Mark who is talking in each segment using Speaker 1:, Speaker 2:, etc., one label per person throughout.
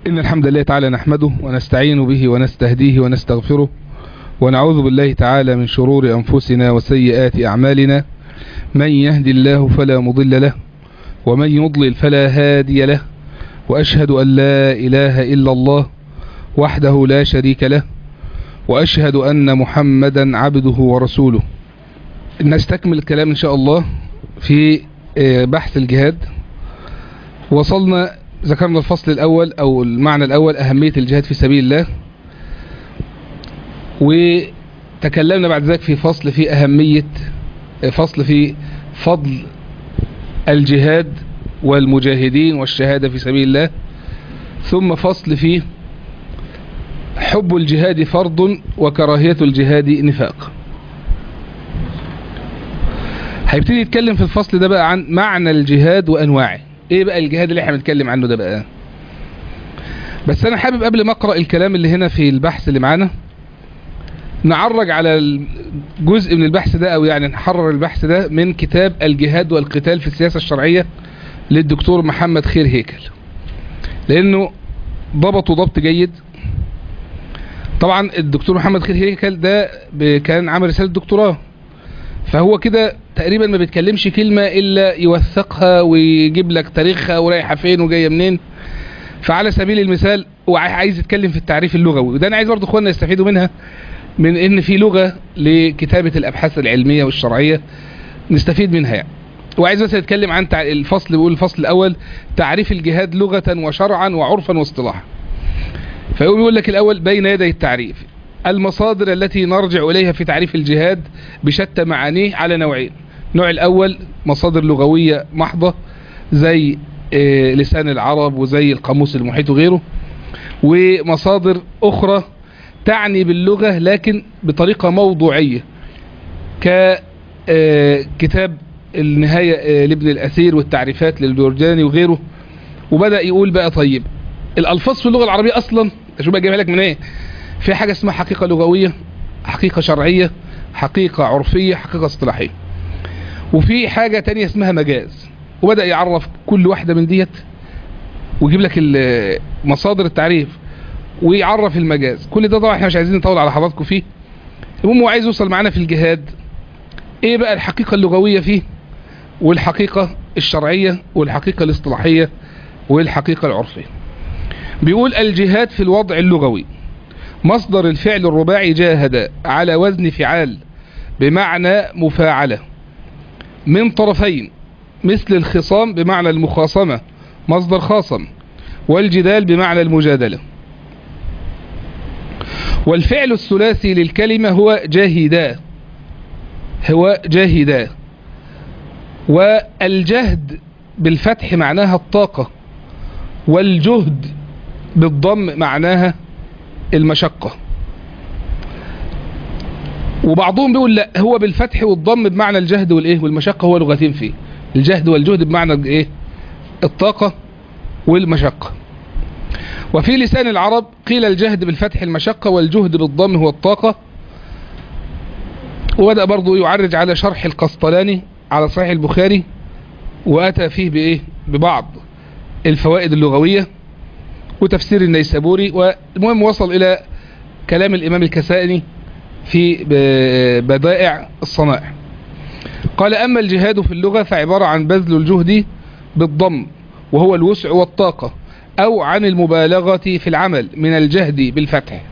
Speaker 1: إن الحمد لله تعالى نحمده ونستعين به ونستهديه ونستغفره ونعوذ بالله تعالى من شرور أنفسنا وسيئات أعمالنا من يهدي الله فلا مضل له ومن يضلل فلا هادي له وأشهد أن لا إله إلا الله وحده لا شريك له وأشهد أن محمدا عبده ورسوله نستكمل الكلام إن شاء الله في بحث الجهاد وصلنا ذكرنا الفصل الأول أو المعنى الأول أهمية الجهاد في سبيل الله وتكلمنا بعد ذلك في فصل في أهمية فصل في فضل الجهاد والمجاهدين والشهادة في سبيل الله ثم فصل في حب الجهاد فرض وكراهية الجهاد نفاق هيبتدي يتكلم في الفصل ده بقى عن معنى الجهاد وأنواعه ايه بقى الجهاد اللي احنا بنتكلم عنه ده بقى بس انا حابب قبل ما اقرأ الكلام اللي هنا في البحث اللي معانا نعرج على جزء من البحث ده او يعني نحرر البحث ده من كتاب الجهاد والقتال في السياسة الشرعية للدكتور محمد خير هيكل لانه ضبطه ضبط جيد طبعا الدكتور محمد خير هيكل ده كان عامل رسالة دكتوراه فهو كده تقريبا ما بيتكلمش كلمة الا يوثقها ويجيب لك تاريخها ورايحة فين وجاية منين فعلى سبيل المثال هو عايز يتكلم في التعريف اللغوي وده انا عايز برضه اخواننا يستفيدوا منها من ان في لغة لكتابة الابحاث العلمية والشرعية نستفيد منها يعني وعايز مثلا يتكلم عن الفصل بيقول الفصل الاول تعريف الجهاد لغة وشرعا وعرفا واصطلاحا فيقول يقول لك الاول بين يدي التعريف المصادر التي نرجع إليها في تعريف الجهاد بشتى معانيه على نوعين النوع الأول مصادر لغوية محضة زي لسان العرب وزي القاموس المحيط وغيره ومصادر أخرى تعني باللغة لكن بطريقة موضوعية ككتاب النهاية لابن الأثير والتعريفات للجورجاني وغيره وبدأ يقول بقى طيب الألفاظ في اللغة العربية أصلا شو بقى جايبها لك من ايه في حاجة اسمها حقيقة لغوية حقيقة شرعية حقيقة عرفية حقيقة اصطلاحية وفي حاجة تانية اسمها مجاز وبدأ يعرف كل واحدة من ديت ويجيب لك مصادر التعريف ويعرف المجاز كل ده طبعا احنا مش عايزين نطول على حضراتكم فيه المهم هو عايز يوصل معانا في الجهاد ايه بقى الحقيقة اللغوية فيه والحقيقة الشرعية والحقيقة الاصطلاحية والحقيقة العرفية بيقول الجهاد في الوضع اللغوي مصدر الفعل الرباعي جاهد على وزن فعال بمعنى مفاعلة من طرفين مثل الخصام بمعنى المخاصمة مصدر خاصم والجدال بمعنى المجادلة والفعل الثلاثي للكلمة هو جاهدا هو جاهدا والجهد بالفتح معناها الطاقة والجهد بالضم معناها المشقة وبعضهم بيقول لا هو بالفتح والضم بمعنى الجهد والايه والمشقة هو لغتين فيه الجهد والجهد بمعنى الايه الطاقة والمشقة وفي لسان العرب قيل الجهد بالفتح المشقة والجهد بالضم هو الطاقة وبدأ برضو يعرج على شرح القسطلاني على صحيح البخاري وأتى فيه بإيه ببعض الفوائد اللغوية وتفسير النيسابوري والمهم وصل إلى كلام الإمام الكسائني في بدائع الصنائع قال أما الجهاد في اللغة فعبارة عن بذل الجهد بالضم وهو الوسع والطاقة أو عن المبالغة في العمل من الجهد بالفتح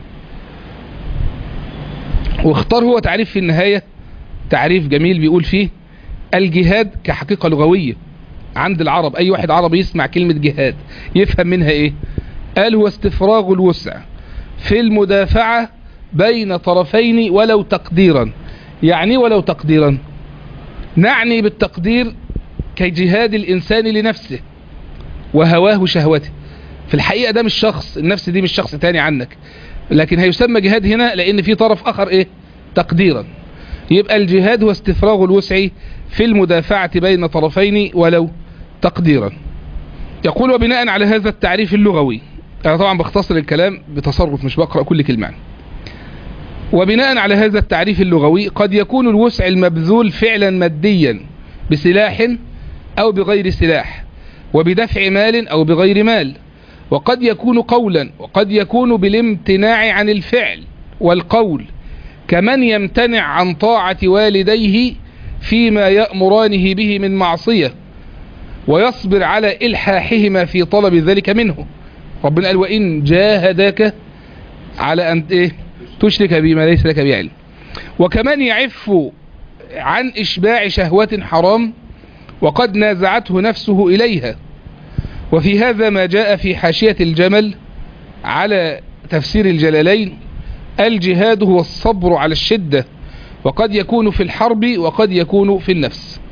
Speaker 1: واختار هو تعريف في النهاية تعريف جميل بيقول فيه الجهاد كحقيقة لغوية عند العرب أي واحد عربي يسمع كلمة جهاد يفهم منها إيه قال هو استفراغ الوسع في المدافعة بين طرفين ولو تقديرا يعني ولو تقديرا نعني بالتقدير كجهاد الإنسان لنفسه وهواه وشهوته في الحقيقة ده مش شخص النفس دي مش شخص تاني عنك لكن هيسمى جهاد هنا لأن في طرف آخر إيه تقديرا يبقى الجهاد هو استفراغ الوسع في المدافعة بين طرفين ولو تقديرا يقول وبناء على هذا التعريف اللغوي أنا طبعا بختصر الكلام بتصرف مش بقرأ كل كلمة وبناء على هذا التعريف اللغوي قد يكون الوسع المبذول فعلا ماديا بسلاح أو بغير سلاح وبدفع مال أو بغير مال وقد يكون قولا وقد يكون بالامتناع عن الفعل والقول كمن يمتنع عن طاعة والديه فيما يأمرانه به من معصية ويصبر على إلحاحهما في طلب ذلك منه ربنا قال وإن جاهداك على أن إيه تشرك بما ليس لك بعلم وكمن يعف عن إشباع شهوة حرام وقد نازعته نفسه إليها وفي هذا ما جاء في حاشية الجمل على تفسير الجلالين الجهاد هو الصبر على الشدة وقد يكون في الحرب وقد يكون في النفس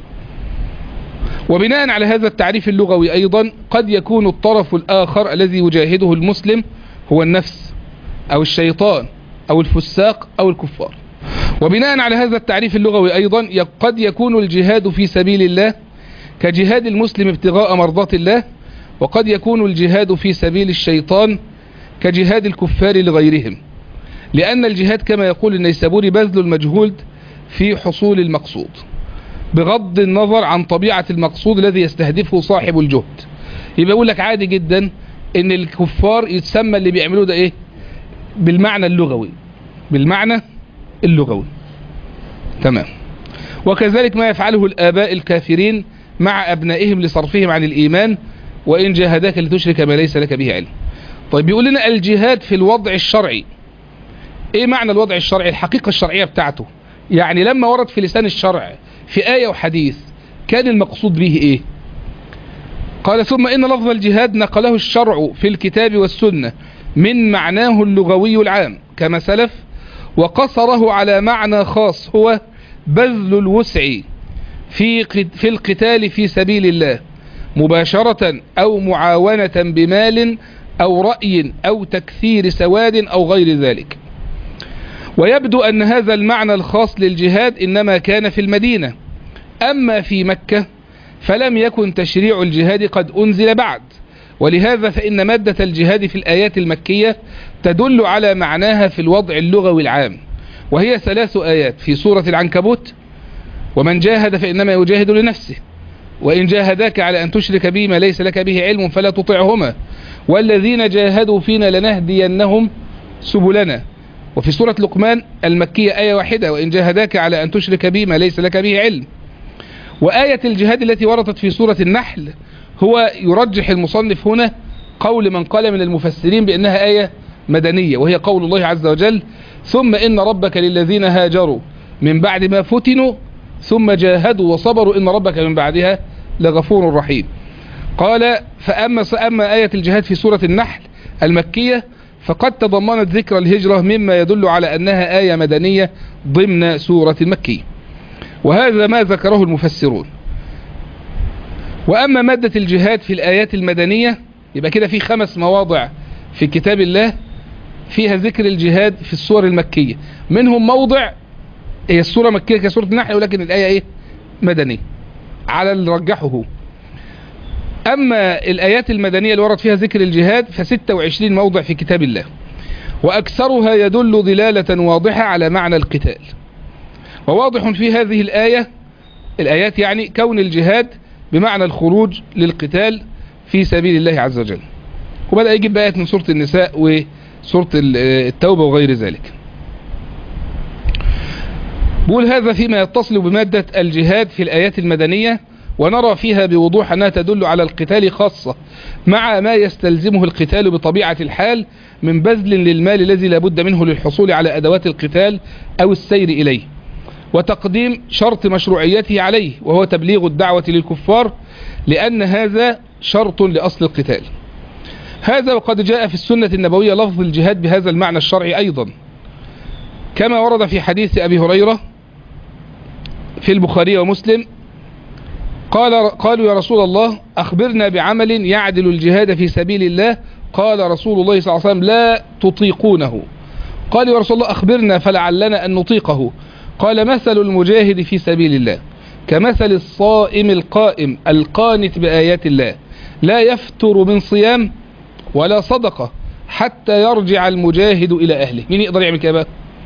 Speaker 1: وبناء على هذا التعريف اللغوي أيضا قد يكون الطرف الآخر الذي يجاهده المسلم هو النفس أو الشيطان أو الفساق أو الكفار وبناء على هذا التعريف اللغوي أيضا قد يكون الجهاد في سبيل الله كجهاد المسلم ابتغاء مرضات الله وقد يكون الجهاد في سبيل الشيطان كجهاد الكفار لغيرهم لأن الجهاد كما يقول النيسابوري بذل المجهود في حصول المقصود بغض النظر عن طبيعة المقصود الذي يستهدفه صاحب الجهد يبقى يقول لك عادي جدا ان الكفار يتسمى اللي بيعملوه ده ايه بالمعنى اللغوي بالمعنى اللغوي تمام وكذلك ما يفعله الآباء الكافرين مع أبنائهم لصرفهم عن الإيمان وإن جاهداك لتشرك ما ليس لك به علم طيب بيقول لنا الجهاد في الوضع الشرعي ايه معنى الوضع الشرعي الحقيقة الشرعية بتاعته يعني لما ورد في لسان الشرع في آية وحديث كان المقصود به ايه قال ثم إن لفظ الجهاد نقله الشرع في الكتاب والسنة من معناه اللغوي العام كما سلف وقصره على معنى خاص هو بذل الوسع في في القتال في سبيل الله مباشرة أو معاونة بمال أو رأي أو تكثير سواد أو غير ذلك ويبدو أن هذا المعنى الخاص للجهاد إنما كان في المدينة أما في مكة فلم يكن تشريع الجهاد قد أنزل بعد ولهذا فإن مادة الجهاد في الآيات المكية تدل على معناها في الوضع اللغوي العام وهي ثلاث آيات في سورة العنكبوت ومن جاهد فإنما يجاهد لنفسه وإن جاهداك على أن تشرك بي ما ليس لك به علم فلا تطعهما والذين جاهدوا فينا لنهدينهم سبلنا وفي سورة لقمان المكية آية واحدة وإن جاهداك على أن تشرك بي ما ليس لك به علم وآية الجهاد التي وردت في سورة النحل هو يرجح المصنف هنا قول من قال من المفسرين بأنها آية مدنية وهي قول الله عز وجل ثم إن ربك للذين هاجروا من بعد ما فتنوا ثم جاهدوا وصبروا إن ربك من بعدها لغفور رحيم قال فأما أما آية الجهاد في سورة النحل المكية فقد تضمنت ذكر الهجرة مما يدل على أنها آية مدنية ضمن سورة المكية وهذا ما ذكره المفسرون وأما مادة الجهاد في الآيات المدنية يبقى كده في خمس مواضع في كتاب الله فيها ذكر الجهاد في السور المكية منهم موضع هي السورة مكية كسورة النحل ولكن الآية ايه مدنية على اللي رجحه أما الآيات المدنية اللي ورد فيها ذكر الجهاد ف26 موضع في كتاب الله وأكثرها يدل دلالة واضحة على معنى القتال وواضح في هذه الآية الآيات يعني كون الجهاد بمعنى الخروج للقتال في سبيل الله عز وجل وبدأ يجيب آيات من سورة النساء وسورة التوبة وغير ذلك بقول هذا فيما يتصل بمادة الجهاد في الآيات المدنية ونرى فيها بوضوح أنها تدل على القتال خاصة مع ما يستلزمه القتال بطبيعة الحال من بذل للمال الذي لابد منه للحصول على أدوات القتال أو السير إليه وتقديم شرط مشروعيته عليه وهو تبليغ الدعوة للكفار لأن هذا شرط لأصل القتال هذا وقد جاء في السنة النبوية لفظ الجهاد بهذا المعنى الشرعي أيضا كما ورد في حديث أبي هريرة في البخاري ومسلم قال قالوا يا رسول الله أخبرنا بعمل يعدل الجهاد في سبيل الله قال رسول الله صلى الله عليه وسلم لا تطيقونه قال يا رسول الله أخبرنا فلعلنا أن نطيقه قال مثل المجاهد في سبيل الله كمثل الصائم القائم القانت بآيات الله لا يفتر من صيام ولا صدقة حتى يرجع المجاهد إلى أهله مين يقدر يعمل كده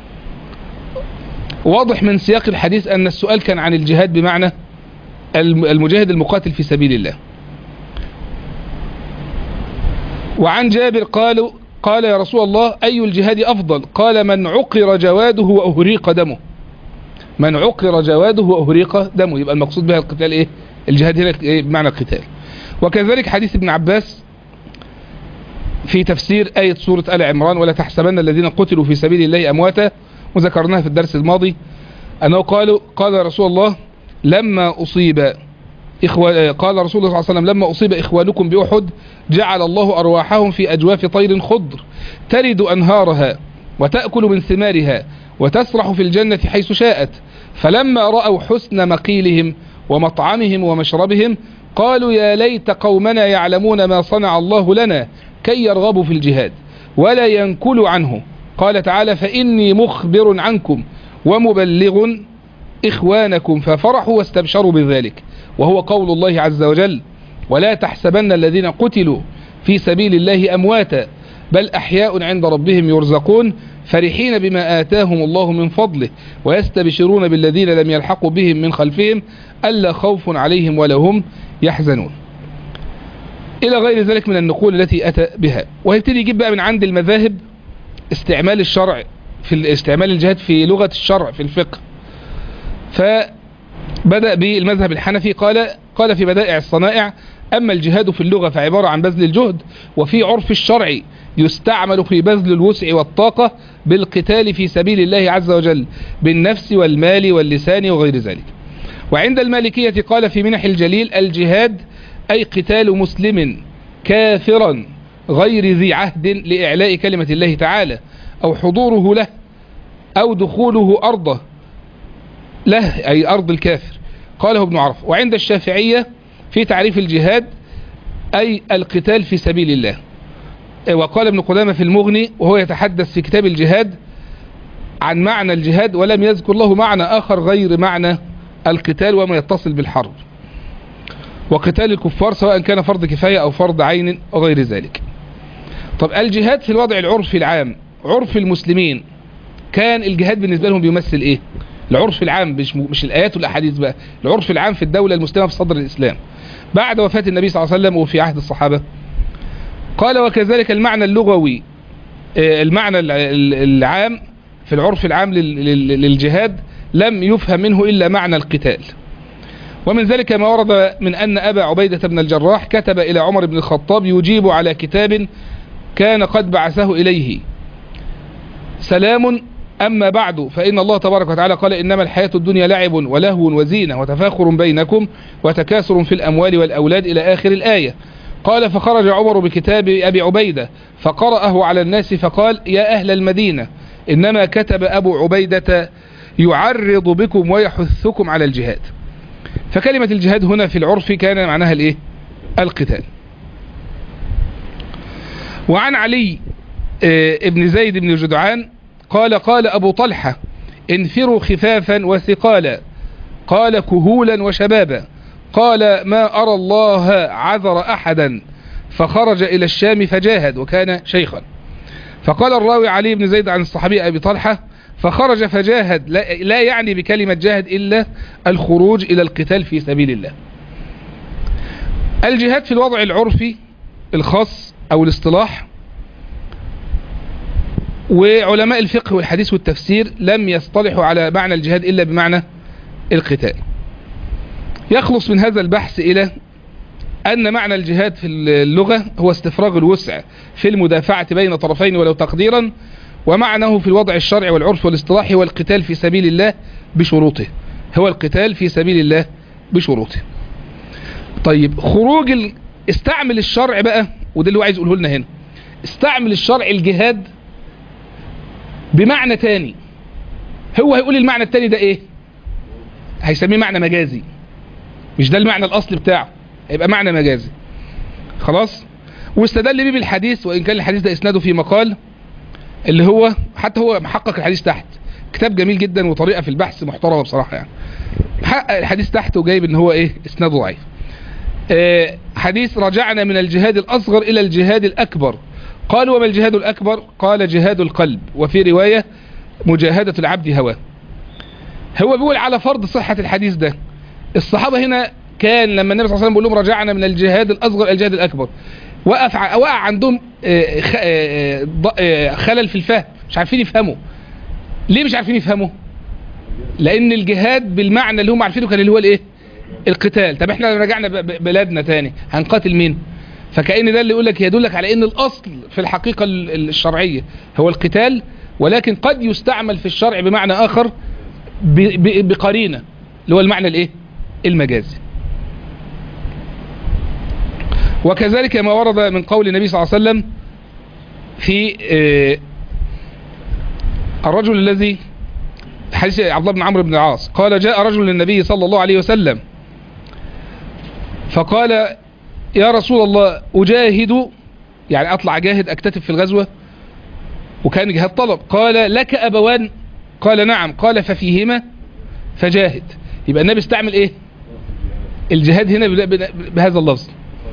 Speaker 1: واضح من سياق الحديث أن السؤال كان عن الجهاد بمعنى المجاهد المقاتل في سبيل الله وعن جابر قالوا قال يا رسول الله أي الجهاد أفضل قال من عقر جواده وأهريق دمه من عقر جواده وأهريق دمه يبقى المقصود بها القتال إيه الجهاد هنا إيه بمعنى القتال وكذلك حديث ابن عباس في تفسير آية سورة آل عمران ولا تحسبن الذين قتلوا في سبيل الله أمواتا وذكرناها في الدرس الماضي أنه قالوا قال رسول الله لما أصيب إخوة قال رسول الله صلى الله عليه وسلم لما أصيب إخوانكم بأحد جعل الله أرواحهم في أجواف طير خضر ترد أنهارها وتأكل من ثمارها وتسرح في الجنة حيث شاءت فلما رأوا حسن مقيلهم ومطعمهم ومشربهم قالوا يا ليت قومنا يعلمون ما صنع الله لنا كي يرغبوا في الجهاد ولا ينكلوا عنه قال تعالى فإني مخبر عنكم ومبلغ إخوانكم ففرحوا واستبشروا بذلك وهو قول الله عز وجل ولا تحسبن الذين قتلوا في سبيل الله أمواتا بل أحياء عند ربهم يرزقون فرحين بما آتاهم الله من فضله ويستبشرون بالذين لم يلحقوا بهم من خلفهم ألا خوف عليهم ولا هم يحزنون إلى غير ذلك من النقول التي أتى بها ويبتدي يجيب بقى من عند المذاهب استعمال الشرع في استعمال الجهاد في لغة الشرع في الفقه فبدأ بالمذهب الحنفي قال قال في بدائع الصنائع أما الجهاد في اللغة فعبارة عن بذل الجهد وفي عرف الشرع يستعمل في بذل الوسع والطاقة بالقتال في سبيل الله عز وجل بالنفس والمال واللسان وغير ذلك وعند المالكية قال في منح الجليل الجهاد أي قتال مسلم كافرا غير ذي عهد لإعلاء كلمة الله تعالى أو حضوره له أو دخوله أرضه له أي أرض الكافر قاله ابن عرف وعند الشافعية في تعريف الجهاد أي القتال في سبيل الله وقال ابن قدامة في المغني وهو يتحدث في كتاب الجهاد عن معنى الجهاد ولم يذكر له معنى آخر غير معنى القتال وما يتصل بالحرب وقتال الكفار سواء كان فرض كفاية أو فرض عين أو غير ذلك طب الجهاد في الوضع العرفي العام عرف المسلمين كان الجهاد بالنسبة لهم بيمثل ايه العرف العام مش, مش الآيات والأحاديث بقى العرف العام في الدولة المسلمة في صدر الإسلام بعد وفاة النبي صلى الله عليه وسلم وفي عهد الصحابة قال وكذلك المعنى اللغوي المعنى العام في العرف العام للجهاد لم يفهم منه إلا معنى القتال ومن ذلك ما ورد من أن أبا عبيدة بن الجراح كتب إلى عمر بن الخطاب يجيب على كتاب كان قد بعثه إليه سلام أما بعد فإن الله تبارك وتعالى قال إنما الحياة الدنيا لعب ولهو وزينة وتفاخر بينكم وتكاثر في الأموال والأولاد إلى آخر الآية قال فخرج عمر بكتاب أبي عبيدة فقرأه على الناس فقال يا أهل المدينة إنما كتب أبو عبيدة يعرض بكم ويحثكم على الجهاد فكلمة الجهاد هنا في العرف كان معناها الايه القتال وعن علي ابن زيد بن جدعان قال قال أبو طلحة انفروا خفافا وثقالا قال كهولا وشبابا قال ما أرى الله عذر أحدا فخرج إلى الشام فجاهد وكان شيخا فقال الراوي علي بن زيد عن الصحابي أبي طلحة فخرج فجاهد لا, لا يعني بكلمة جاهد إلا الخروج إلى القتال في سبيل الله الجهاد في الوضع العرفي الخاص أو الاصطلاح وعلماء الفقه والحديث والتفسير لم يصطلحوا على معنى الجهاد إلا بمعنى القتال يخلص من هذا البحث إلى أن معنى الجهاد في اللغة هو استفراغ الوسع في المدافعة بين طرفين ولو تقديرا ومعناه في الوضع الشرعي والعرف والاصطلاح هو القتال في سبيل الله بشروطه هو القتال في سبيل الله بشروطه طيب خروج ال... استعمل الشرع بقى وده اللي هو عايز يقوله لنا هنا استعمل الشرع الجهاد بمعنى تاني هو هيقول المعنى التاني ده ايه هيسميه معنى مجازي مش ده المعنى الاصلي بتاعه هيبقى معنى مجازي خلاص واستدل بيه بالحديث وان كان الحديث ده اسناده في مقال اللي هو حتى هو محقق الحديث تحت كتاب جميل جدا وطريقة في البحث محترمة بصراحة يعني محقق الحديث تحت وجايب ان هو ايه اسناده ضعيف اه حديث رجعنا من الجهاد الاصغر الى الجهاد الاكبر قال وما الجهاد الاكبر قال جهاد القلب وفي رواية مجاهدة العبد هواه هو بيقول على فرض صحة الحديث ده الصحابة هنا كان لما النبي صلى الله عليه وسلم بيقول لهم رجعنا من الجهاد الاصغر الى الجهاد الاكبر وقف ع- وقع عندهم آه، خ- آه، ض- آه، خلل في الفهم مش عارفين يفهموا ليه مش عارفين يفهموا لان الجهاد بالمعنى اللي هم عارفينه كان اللي هو الايه القتال طب احنا لو رجعنا ب- ب- بلادنا تاني هنقاتل مين فكأن ده اللي يقول لك يدلك على ان الاصل في الحقيقة ال- الشرعية هو القتال ولكن قد يستعمل في الشرع بمعنى اخر ب- ب- بقرينة اللي هو المعنى الايه المجازي وكذلك ما ورد من قول النبي صلى الله عليه وسلم في آه، الرجل الذي حديث عبد الله بن عمرو بن العاص قال جاء رجل للنبي صلى الله عليه وسلم فقال يا رسول الله أجاهد يعني أطلع جاهد أكتتب في الغزوة وكان جهاد طلب قال لك أبوان قال نعم قال ففيهما فجاهد يبقى النبي استعمل إيه الجهاد هنا بلا- بلا- بهذا اللفظ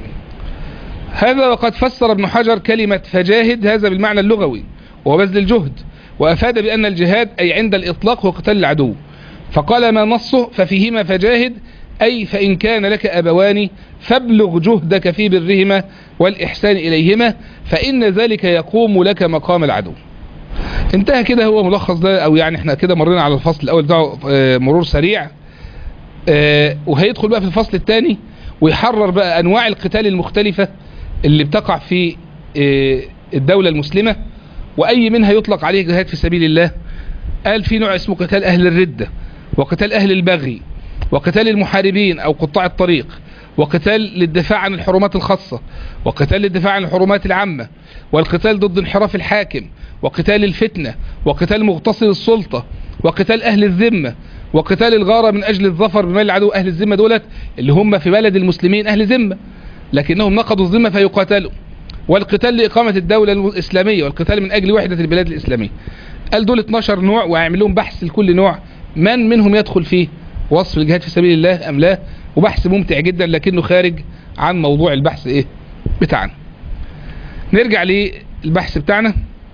Speaker 1: هذا وقد فسر ابن حجر كلمة فجاهد هذا بالمعنى اللغوي وهو بذل الجهد وأفاد بأن الجهاد أي عند الإطلاق هو قتال العدو فقال ما نصه ففيهما فجاهد أي فإن كان لك أبوان فابلغ جهدك في برهما والإحسان إليهما فإن ذلك يقوم لك مقام العدو انتهى كده هو ملخص ده أو يعني احنا كده مرينا على الفصل الأول بتاعه آه، مرور سريع آه، وهيدخل بقى في الفصل الثاني ويحرر بقى أنواع القتال المختلفة اللي بتقع في آه، الدولة المسلمة وأي منها يطلق عليه جهاد في سبيل الله قال في نوع اسمه قتال أهل الردة وقتال أهل البغي وقتال المحاربين أو قطاع الطريق وقتال للدفاع عن الحرمات الخاصة وقتال للدفاع عن الحرمات العامة والقتال ضد انحراف الحاكم وقتال الفتنة وقتال مغتصب السلطة وقتال أهل الذمة وقتال الغارة من أجل الظفر بمال العدو أهل الذمة دولت اللي هم في بلد المسلمين أهل ذمة لكنهم نقضوا الذمة فيقاتلوا والقتال لإقامة الدولة الإسلامية والقتال من أجل وحدة البلاد الإسلامية قال دول 12 نوع وهيعمل لهم بحث لكل نوع من منهم يدخل فيه وصف الجهاد في سبيل الله أم لا وبحث ممتع جدا لكنه خارج عن موضوع البحث إيه بتاعنا نرجع للبحث بتاعنا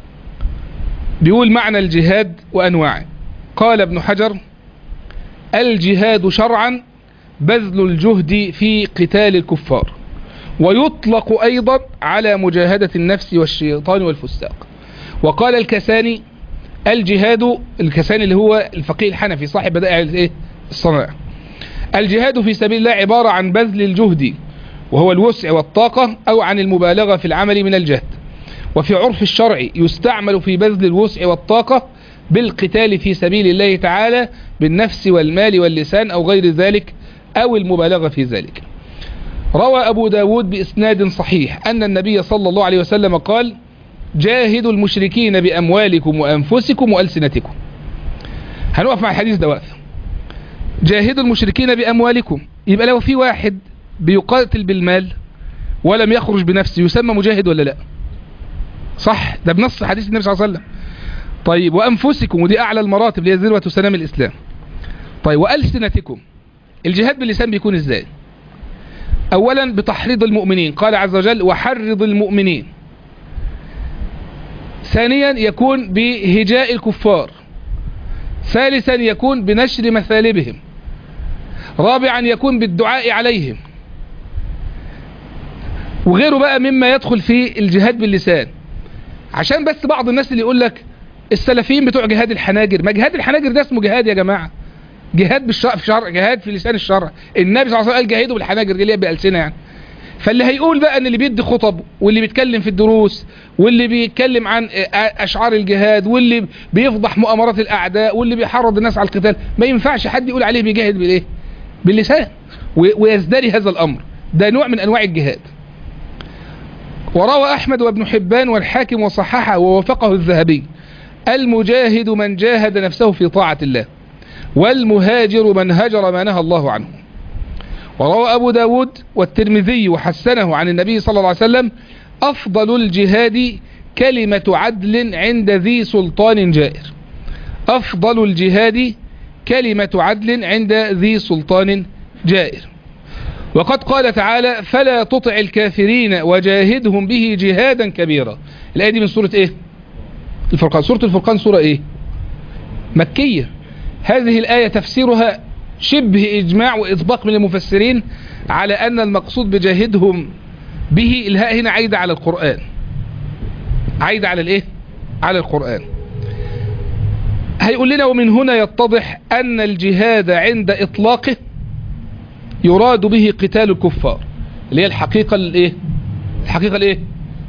Speaker 1: بيقول معنى الجهاد وأنواعه قال ابن حجر الجهاد شرعا بذل الجهد في قتال الكفار ويطلق أيضا على مجاهدة النفس والشيطان والفساق وقال الكساني الجهاد الكساني اللي هو الفقيه الحنفي صاحب بدائع الايه الصنائع الجهاد في سبيل الله عبارة عن بذل الجهد وهو الوسع والطاقة أو عن المبالغة في العمل من الجهد وفي عرف الشرع يستعمل في بذل الوسع والطاقة بالقتال في سبيل الله تعالى بالنفس والمال واللسان أو غير ذلك أو المبالغة في ذلك روى أبو داود بإسناد صحيح أن النبي صلى الله عليه وسلم قال جاهدوا المشركين بأموالكم وأنفسكم وألسنتكم هنقف مع الحديث ده وقف جاهدوا المشركين بأموالكم يبقى لو في واحد بيقاتل بالمال ولم يخرج بنفسه يسمى مجاهد ولا لا صح ده بنص حديث النبي صلى الله عليه وسلم طيب وأنفسكم ودي أعلى المراتب اللي هي ذروة سلام الإسلام طيب وألسنتكم الجهاد باللسان بيكون ازاي اولا بتحريض المؤمنين قال عز وجل وحرض المؤمنين ثانيا يكون بهجاء الكفار ثالثا يكون بنشر مثالبهم رابعا يكون بالدعاء عليهم وغيره بقى مما يدخل في الجهاد باللسان عشان بس بعض الناس اللي يقول لك السلفيين بتوع جهاد الحناجر ما جهاد الحناجر ده اسمه جهاد يا جماعة جهاد بالشرع في شرع جهاد في لسان الشرع النبي صلى الله عليه وسلم قال جاهدوا بالحناجر دي اللي هي بألسنة يعني فاللي هيقول بقى ان اللي بيدي خطب واللي بيتكلم في الدروس واللي بيتكلم عن اشعار الجهاد واللي بيفضح مؤامرات الاعداء واللي بيحرض الناس على القتال ما ينفعش حد يقول عليه بيجاهد بالايه باللسان ويزدري هذا الامر ده نوع من انواع الجهاد وروى احمد وابن حبان والحاكم وصححه ووافقه الذهبي المجاهد من جاهد نفسه في طاعة الله والمهاجر من هجر ما نهى الله عنه وروى أبو داود والترمذي وحسنه عن النبي صلى الله عليه وسلم أفضل الجهاد كلمة عدل عند ذي سلطان جائر أفضل الجهاد كلمة عدل عند ذي سلطان جائر وقد قال تعالى فلا تطع الكافرين وجاهدهم به جهادا كبيرا الآية دي من سورة ايه الفرقان سورة الفرقان سورة ايه مكية هذه الآية تفسيرها شبه إجماع وإطباق من المفسرين على أن المقصود بجاهدهم به الهاء هنا عايدة على القرآن عايدة على الايه على القرآن هيقول لنا ومن هنا يتضح أن الجهاد عند إطلاقه يراد به قتال الكفار اللي هي الحقيقة الايه الحقيقة الايه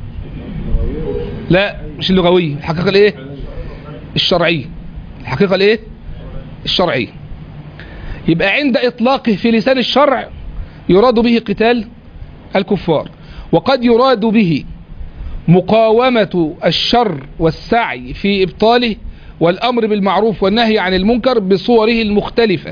Speaker 1: لا مش اللغوية الحقيقة الايه الشرعية الحقيقة الايه الشرعية يبقى عند إطلاقه في لسان الشرع يراد به قتال الكفار وقد يراد به مقاومة الشر والسعي في إبطاله والأمر بالمعروف والنهي عن المنكر بصوره المختلفة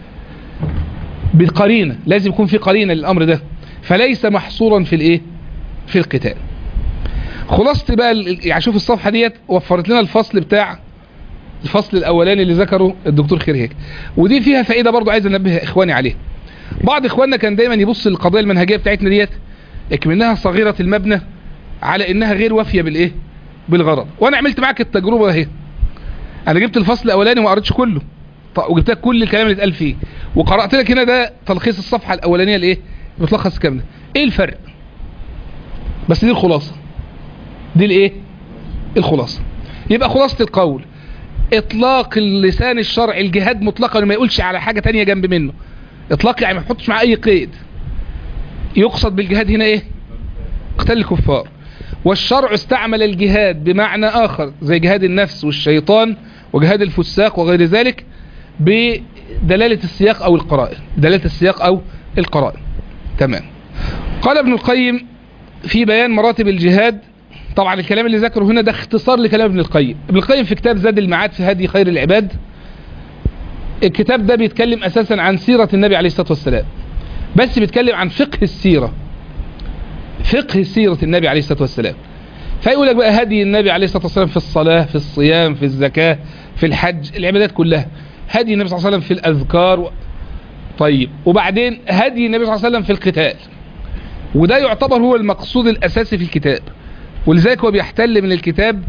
Speaker 1: بالقرينة لازم يكون في قرينة للأمر ده فليس محصورا في الإيه في القتال خلاصة بقى ال- يعني شوف الصفحة ديت وفرت لنا الفصل بتاع الفصل الأولاني اللي ذكره الدكتور خيرهيك ودي فيها فائدة برضو عايز أنبه إخواني عليه بعض إخواننا كان دايما يبص للقضايا المنهجية بتاعتنا ديت اكمنها صغيرة المبنى على إنها غير وافية بالإيه بالغرض وأنا عملت معاك التجربة اهي انا جبت الفصل الاولاني وما قريتش كله ط- وجبت لك كل الكلام اللي اتقال فيه وقرات لك هنا ده تلخيص الصفحه الاولانيه الايه بتلخص كامله ايه الفرق بس دي الخلاصه دي الايه الخلاصه يبقى خلاصه القول اطلاق اللسان الشرعي الجهاد مطلقا وما يقولش على حاجه تانية جنب منه اطلاق يعني ما يحطش معاه اي قيد يقصد بالجهاد هنا ايه قتال الكفار والشرع استعمل الجهاد بمعنى آخر زي جهاد النفس والشيطان وجهاد الفساق وغير ذلك بدلالة السياق أو القرائن دلالة السياق أو القرائن تمام قال ابن القيم في بيان مراتب الجهاد طبعا الكلام اللي ذكره هنا ده اختصار لكلام ابن القيم ابن القيم في كتاب زاد المعاد في هدي خير العباد الكتاب ده بيتكلم أساسا عن سيرة النبي عليه الصلاة والسلام بس بيتكلم عن فقه السيرة فقه سيرة النبي عليه الصلاة والسلام فيقول لك بقى هدي النبي عليه الصلاة والسلام في الصلاة في الصيام في الزكاة في الحج العبادات كلها هدي النبي صلى الله عليه وسلم في الأذكار و... طيب وبعدين هدي النبي صلى الله عليه وسلم في القتال وده يعتبر هو المقصود الأساسي في الكتاب ولذلك هو بيحتل من الكتاب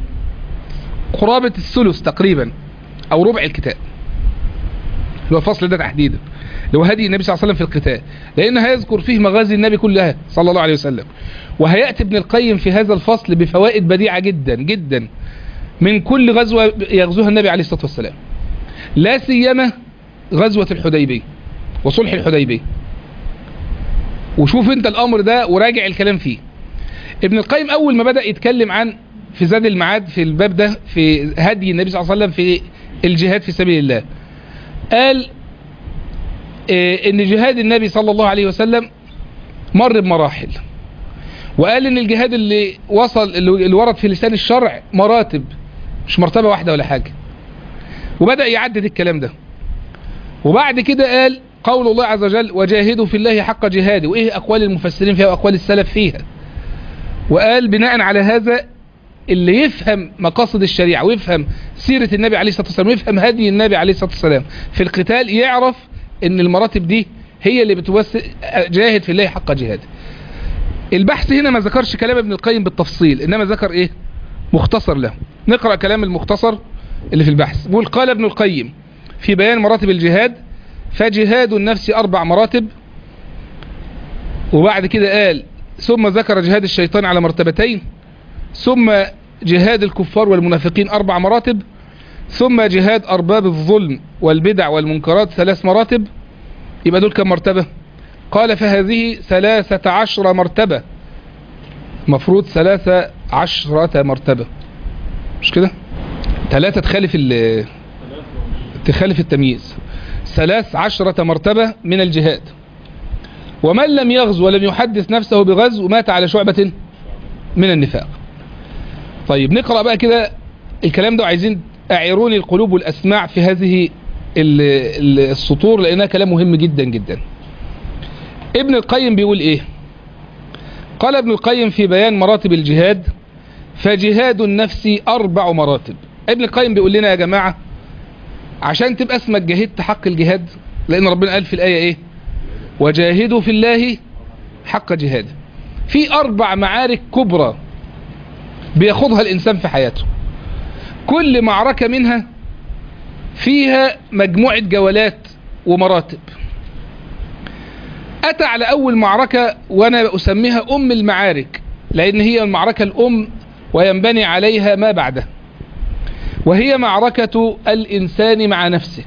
Speaker 1: قرابة الثلث تقريبا أو ربع الكتاب اللي هو الفصل ده تحديدا اللي هو هدي النبي صلى الله عليه وسلم في القتال لأن هيذكر فيه مغازي النبي كلها صلى الله عليه وسلم وهيأتي ابن القيم في هذا الفصل بفوائد بديعة جدا جدا من كل غزوة يغزوها النبي عليه الصلاة والسلام لا سيما غزوة الحديبية وصلح الحديبية وشوف انت الامر ده وراجع الكلام فيه ابن القيم اول ما بدأ يتكلم عن في زاد المعاد في الباب ده في هدي النبي صلى الله عليه وسلم في الجهاد في سبيل الله قال اه ان جهاد النبي صلى الله عليه وسلم مر بمراحل وقال ان الجهاد اللي وصل اللي ورد في لسان الشرع مراتب مش مرتبة واحدة ولا حاجة وبدأ يعدد الكلام ده وبعد كده قال قول الله عز وجل وجاهدوا في الله حق جهاده وايه اقوال المفسرين فيها واقوال السلف فيها وقال بناء على هذا اللي يفهم مقاصد الشريعة ويفهم سيرة النبي عليه الصلاة والسلام ويفهم هدي النبي عليه الصلاة والسلام في القتال يعرف ان المراتب دي هي اللي بتوسع جاهد في الله حق جهاده البحث هنا ما ذكرش كلام ابن القيم بالتفصيل انما ذكر ايه مختصر له نقرأ كلام المختصر اللي في البحث بيقول قال ابن القيم في بيان مراتب الجهاد فجهاد النفس أربع مراتب وبعد كده قال ثم ذكر جهاد الشيطان على مرتبتين ثم جهاد الكفار والمنافقين أربع مراتب ثم جهاد أرباب الظلم والبدع والمنكرات ثلاث مراتب يبقى دول كم مرتبة قال فهذه ثلاثة عشر مرتبة مفروض ثلاثة عشرة مرتبة مش كده ثلاثة تخالف تخالف التمييز ثلاث عشرة مرتبة من الجهاد ومن لم يغزو ولم يحدث نفسه بغزو مات على شعبة من النفاق طيب نقرأ بقى كده الكلام ده وعايزين اعيروني القلوب والأسماع في هذه السطور لأنها كلام مهم جدا جدا ابن القيم بيقول ايه قال ابن القيم في بيان مراتب الجهاد فجهاد النفس أربع مراتب ابن القيم بيقول لنا يا جماعة عشان تبقى اسمك جاهدت حق الجهاد لأن ربنا قال في الآية ايه وجاهدوا في الله حق جهاده في أربع معارك كبرى بياخدها الإنسان في حياته كل معركة منها فيها مجموعة جولات ومراتب أتى على أول معركة وأنا أسميها أم المعارك لأن هي المعركة الأم وينبني عليها ما بعده وهي معركة الإنسان مع نفسه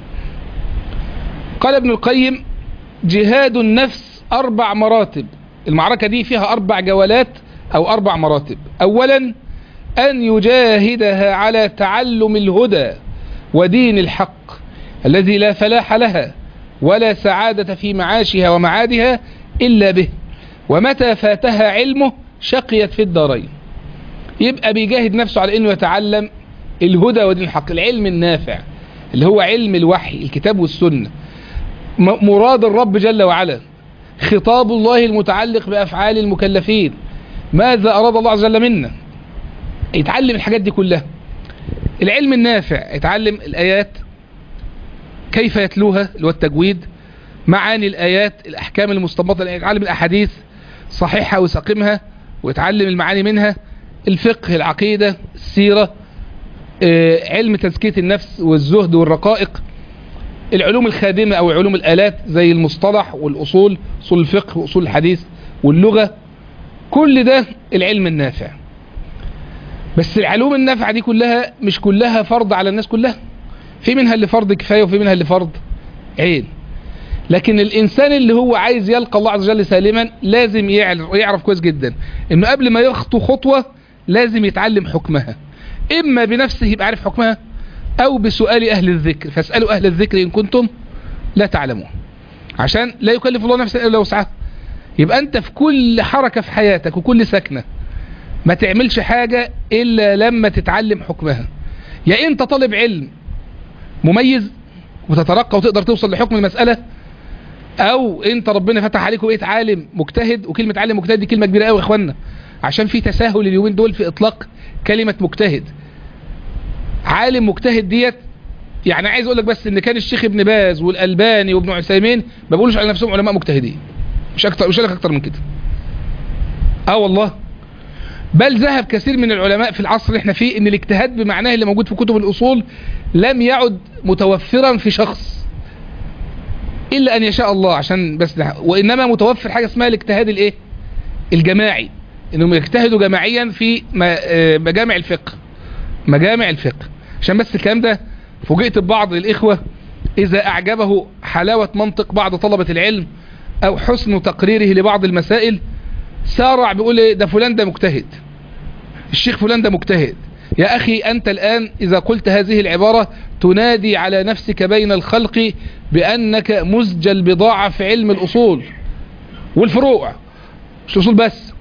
Speaker 1: قال ابن القيم جهاد النفس أربع مراتب المعركة دي فيها أربع جولات أو أربع مراتب أولا أن يجاهدها على تعلم الهدى ودين الحق الذي لا فلاح لها ولا سعادة في معاشها ومعادها إلا به ومتى فاتها علمه شقيت في الدارين يبقى بيجاهد نفسه على أنه يتعلم الهدى ودين الحق العلم النافع اللي هو علم الوحي الكتاب والسنة مراد الرب جل وعلا خطاب الله المتعلق بأفعال المكلفين ماذا أراد الله عز وجل منا يتعلم الحاجات دي كلها العلم النافع يتعلم الآيات كيف يتلوها اللي هو التجويد معاني الآيات الأحكام المستنبطة يتعلم الأحاديث صحيحها وسقمها ويتعلم المعاني منها الفقه العقيدة السيرة آه، علم تزكية النفس والزهد والرقائق العلوم الخادمة أو علوم الآلات زي المصطلح والأصول أصول الفقه وأصول الحديث واللغة كل ده العلم النافع بس العلوم النافعة دي كلها مش كلها فرض على الناس كلها في منها اللي فرض كفاية وفي منها اللي فرض عين لكن الإنسان اللي هو عايز يلقى الله عز وجل سالما لازم يعرف, يعرف كويس جدا إنه قبل ما يخطو خطوة لازم يتعلم حكمها إما بنفسه يبقى عارف حكمها أو بسؤال أهل الذكر فاسألوا أهل الذكر إن كنتم لا تعلمون عشان لا يكلف الله نفسا إلا وسعها يبقى أنت في كل حركة في حياتك وكل سكنة ما تعملش حاجة إلا لما تتعلم حكمها يا أنت طالب علم مميز وتترقى وتقدر توصل لحكم المسألة او انت ربنا فتح عليك وبقيت عالم مجتهد وكلمة عالم مجتهد دي كلمة كبيرة قوي يا اخوانا عشان في تساهل اليومين دول في اطلاق كلمة مجتهد عالم مجتهد ديت يعني عايز اقول لك بس ان كان الشيخ ابن باز والالباني وابن عثيمين ما بيقولوش على نفسهم علماء مجتهدين مش اكتر مش لك اكتر من كده اه والله بل ذهب كثير من العلماء في العصر اللي احنا فيه ان الاجتهاد بمعناه اللي موجود في كتب الاصول لم يعد متوفرا في شخص الا ان يشاء الله عشان بس ده وانما متوفر حاجه اسمها الاجتهاد الايه الجماعي انهم يجتهدوا جماعيا في مجامع الفقه مجامع الفقه عشان بس الكلام ده فوجئت ببعض الاخوه اذا اعجبه حلاوه منطق بعض طلبه العلم او حسن تقريره لبعض المسائل سارع بيقول ايه ده فلان ده مجتهد الشيخ فلان ده مجتهد يا أخي أنت الآن إذا قلت هذه العبارة تنادي على نفسك بين الخلق بأنك مزجى البضاعة في علم الأصول والفروع مش الأصول بس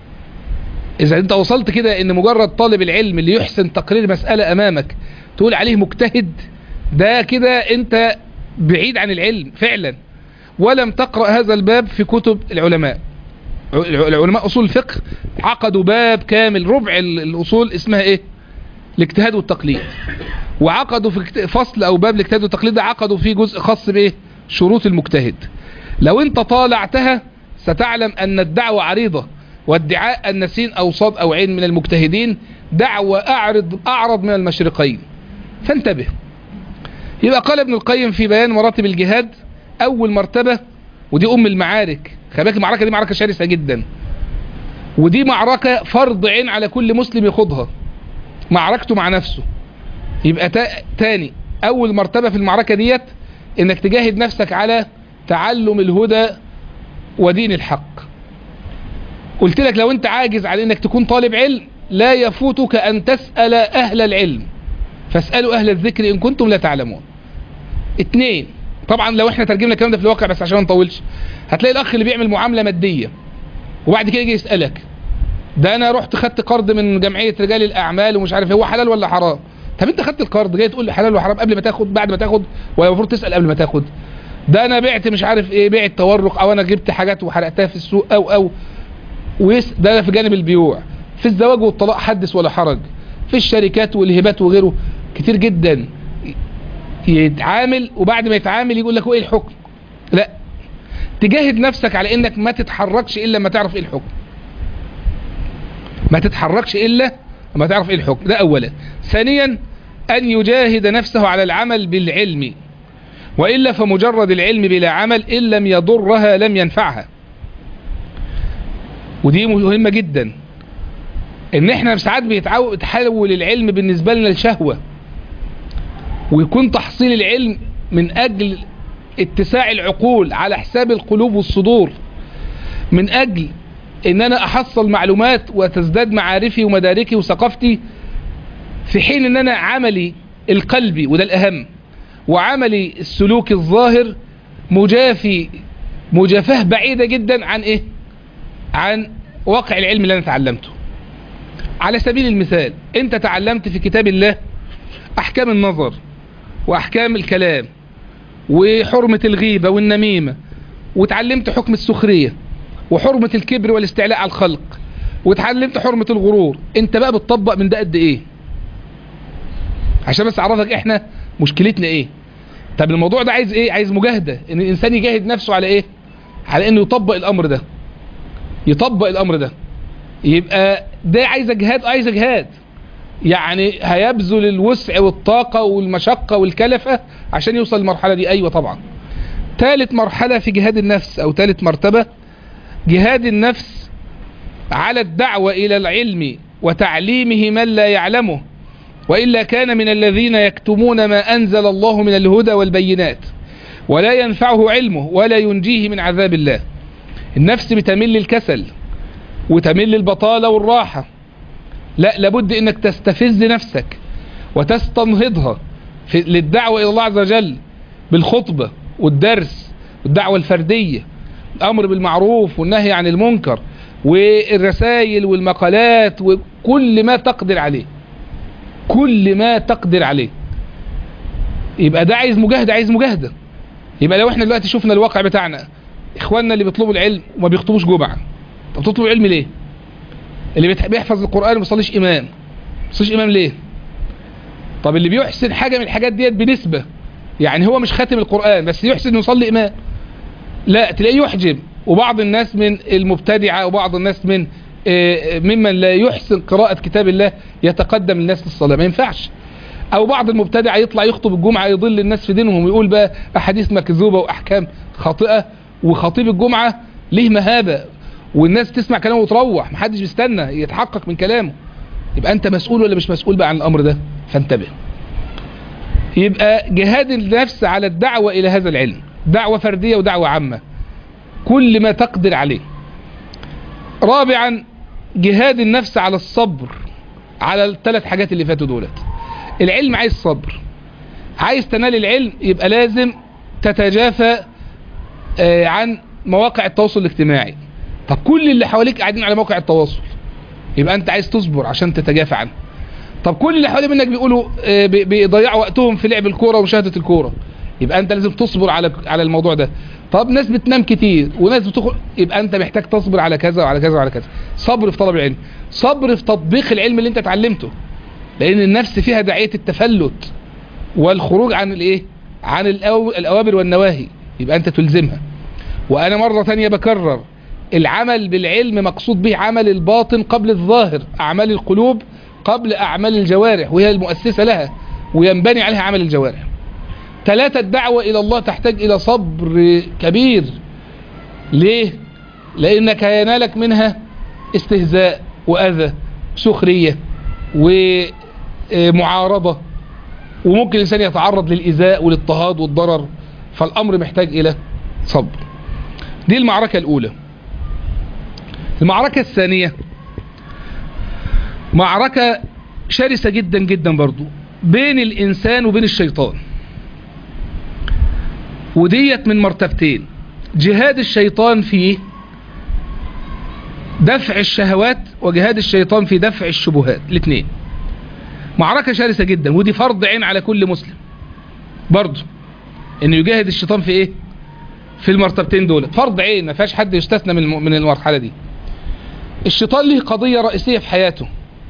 Speaker 1: إذا أنت وصلت كده أن مجرد طالب العلم اللي يحسن تقرير مسألة أمامك تقول عليه مجتهد ده كده أنت بعيد عن العلم فعلا ولم تقرأ هذا الباب في كتب العلماء العلماء أصول الفقه عقدوا باب كامل ربع الأصول اسمها إيه الاجتهاد والتقليد وعقدوا في فصل أو باب الاجتهاد والتقليد ده عقدوا فيه جزء خاص بإيه شروط المجتهد لو انت طالعتها ستعلم أن الدعوة عريضة وادعاء أن سين أو صاد أو عين من المجتهدين دعوة أعرض, أعرض من المشرقين فانتبه يبقى قال ابن القيم في بيان مراتب الجهاد أول مرتبة ودي أم المعارك خلي بالك المعركة دي معركة شرسة جدا ودي معركة فرض عين على كل مسلم يخوضها معركته مع نفسه يبقى تاني أول مرتبة في المعركة ديت إنك تجاهد نفسك على تعلم الهدى ودين الحق قلت لك لو أنت عاجز على إنك تكون طالب علم لا يفوتك أن تسأل أهل العلم فاسألوا أهل الذكر إن كنتم لا تعلمون اتنين طبعا لو احنا ترجمنا الكلام ده في الواقع بس عشان ما نطولش هتلاقي الاخ اللي بيعمل معامله ماديه وبعد كده يجي يسالك ده انا رحت خدت قرض من جمعيه رجال الاعمال ومش عارف هو حلال ولا حرام طب انت خدت القرض جاي تقول لي حلال وحرام قبل ما تاخد بعد ما تاخد ولا المفروض تسال قبل ما تاخد ده انا بعت مش عارف ايه بيع التورق او انا جبت حاجات وحرقتها في السوق او او ويس ده في جانب البيوع في الزواج والطلاق حدث ولا حرج في الشركات والهبات وغيره كتير جدا يتعامل وبعد ما يتعامل يقول لك ايه الحكم لا تجاهد نفسك على انك ما تتحركش الا ما تعرف ايه الحكم ما تتحركش الا ما تعرف ايه الحكم ده اولا ثانيا ان يجاهد نفسه على العمل بالعلم وإلا فمجرد العلم بلا عمل إن لم يضرها لم ينفعها ودي مهمة جدا ان احنا ساعات بيتحول العلم بالنسبة لنا لشهوة ويكون تحصيل العلم من اجل اتساع العقول على حساب القلوب والصدور من اجل ان انا احصل معلومات وتزداد معارفي ومداركي وثقافتي في حين ان انا عملي القلبي وده الاهم وعملي السلوكي الظاهر مجافي مجافاه بعيدة جدا عن ايه عن واقع العلم اللي انا تعلمته على سبيل المثال انت تعلمت في كتاب الله احكام النظر واحكام الكلام وحرمة الغيبة والنميمة وتعلمت حكم السخرية وحرمة الكبر والاستعلاء على الخلق وتعلمت حرمة الغرور انت بقى بتطبق من ده قد ايه عشان بس اعرفك احنا مشكلتنا ايه طب الموضوع ده عايز ايه عايز مجاهدة ان الانسان يجاهد نفسه على ايه على انه يطبق الامر ده يطبق الامر ده يبقى ده عايز جهاد عايز جهاد يعني هيبذل الوسع والطاقة والمشقة والكلفة عشان يوصل للمرحلة دي ايوه طبعا ثالث مرحلة في جهاد النفس او ثالث مرتبة جهاد النفس على الدعوة الى العلم وتعليمه من لا يعلمه وإلا كان من الذين يكتمون ما أنزل الله من الهدى والبينات ولا ينفعه علمه ولا ينجيه من عذاب الله النفس بتمل الكسل وتمل البطالة والراحة لا لابد انك تستفز نفسك وتستنهضها في للدعوة الى الله عز وجل بالخطبة والدرس والدعوة الفردية الامر بالمعروف والنهي عن المنكر والرسائل والمقالات وكل ما تقدر عليه كل ما تقدر عليه يبقى ده عايز مجاهدة عايز مجاهدة يبقى لو احنا دلوقتي شفنا الواقع بتاعنا اخواننا اللي بيطلبوا العلم وما بيخطبوش جمعة طب بتطلبوا العلم ليه اللي بيحفظ القرآن وما بيصليش امام ما بيصليش امام ليه طب اللي بيحسن حاجة من الحاجات ديت بنسبة يعني هو مش خاتم القرآن بس يحسن يصلي امام لا تلاقيه يحجب وبعض الناس من المبتدعة وبعض الناس من ممن لا يحسن قراءة كتاب الله يتقدم الناس للصلاة ما ينفعش او بعض المبتدع يطلع يخطب الجمعة يضل الناس في دينهم ويقول بقى احاديث مكذوبة واحكام خاطئة وخطيب الجمعة ليه مهابة والناس تسمع كلامه وتروح محدش بيستنى يتحقق من كلامه يبقى انت مسؤول ولا مش مسؤول بقى عن الامر ده فانتبه يبقى جهاد النفس على الدعوة الى هذا العلم دعوة فردية ودعوة عامة كل ما تقدر عليه رابعا جهاد النفس على الصبر على الثلاث حاجات اللي فاتوا دولت العلم عايز صبر عايز تنال العلم يبقى لازم تتجافى عن مواقع التواصل الاجتماعي طب كل اللي حواليك قاعدين على موقع التواصل يبقى انت عايز تصبر عشان تتجافى عنه طب كل اللي حوالي منك بيقولوا بيضيعوا وقتهم في لعب الكوره ومشاهده الكوره يبقى انت لازم تصبر على على الموضوع ده طب ناس بتنام كتير وناس بتخرج يبقى انت محتاج تصبر على كذا وعلى كذا وعلى كذا صبر في طلب العلم صبر في تطبيق العلم اللي انت اتعلمته لان النفس فيها داعيه التفلت والخروج عن الايه عن الاوامر والنواهي يبقى انت تلزمها وانا مرة تانية بكرر العمل بالعلم مقصود به عمل الباطن قبل الظاهر اعمال القلوب قبل اعمال الجوارح وهي المؤسسة لها وينبني عليها عمل الجوارح ثلاثة الدعوة الى الله تحتاج الى صبر كبير ليه لانك هينالك منها استهزاء واذى سخرية ومعارضة وممكن الانسان يتعرض للايذاء والاضطهاد والضرر فالامر محتاج الى صبر دي المعركة الاولى المعركة الثانية معركة شرسة جدا جدا برضو بين الانسان وبين الشيطان وديت من مرتبتين جهاد الشيطان في دفع الشهوات وجهاد الشيطان في دفع الشبهات الاثنين معركة شرسة جدا ودي فرض عين على كل مسلم برضو انه يجاهد الشيطان في ايه في المرتبتين دول فرض عين ما فيهاش حد يستثنى من من المرحلة دي الشيطان له قضية رئيسية في حياته